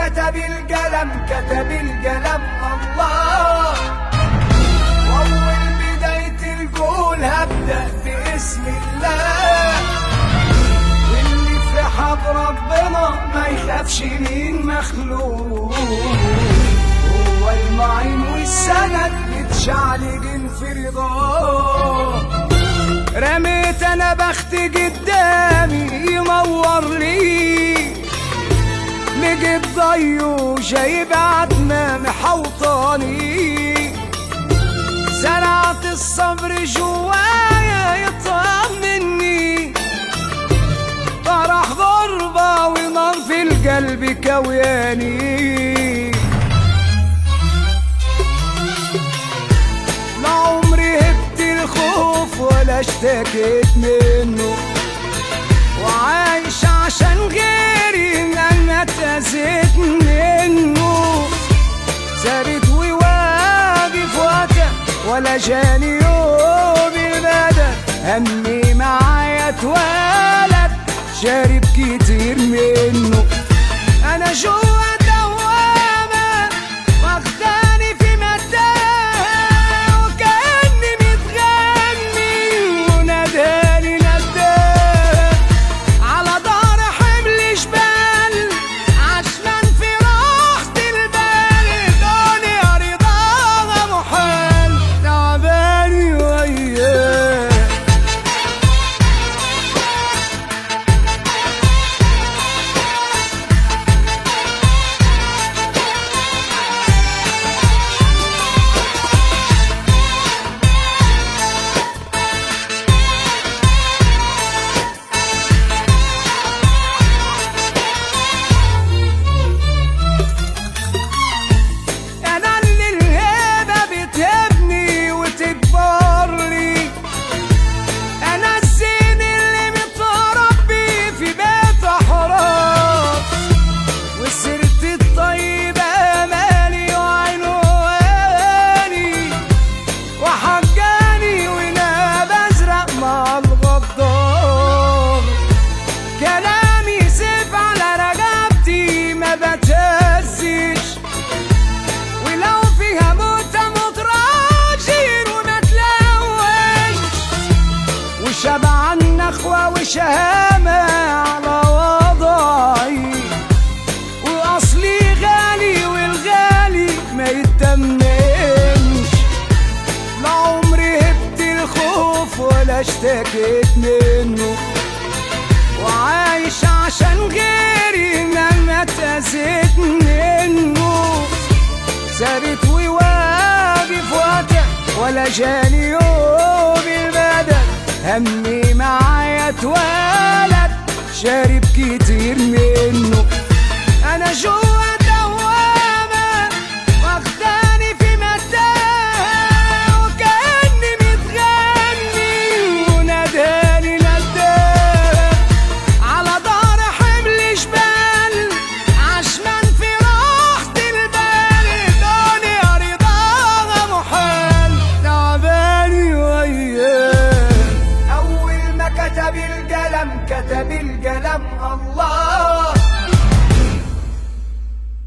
كتب القلم كتب القلم الله واول بداية القول هبدأ باسم الله واللي في حض ربنا ما يخافش من مخلوق هو المعين والسند يتشعلق في رضاه رميت انا بخت قدامي ينور لي لقيت ضيو جايب عتمة محوطاني زرعت الصبر جوايا يطمني طرح ضربة ونار في القلب كوياني لا عمري هبت الخوف ولا اشتكيت منه وعايش عشان غيري ان انا اتأذيت منه ثابت وواقف وقتها ولا جاني يوم البدل همي معايا اتولد شارب كتير منه انا جوا دوامة واخداني في متاهة وكأني متغني وناداني نداه على ظهر حمل جبال عشمان في راحة البال الدنيا رضاها محال تعباني وياه انا اللي الهبه بتهبني وتكبر لي انا الزين اللي متربي في بيت حرام وسيرتي الطيبه مالي وعنواني وحجاني وناب ازرق مع الغدار كلامي سيف على رقبتي ما بتهزش ولو فيها موت اموت راجل وما تلوش وشبع النخوة وشهامة على وضعي وأصلي غالي والغالي ما يتمنش لا عمري هبت الخوف ولا اشتكيت منه وعايش عشان غيري انما اتأذيت منه ثابت وواقف وقتها ولا جاني يوم البدل همي معايا اتولد شارب كتير منه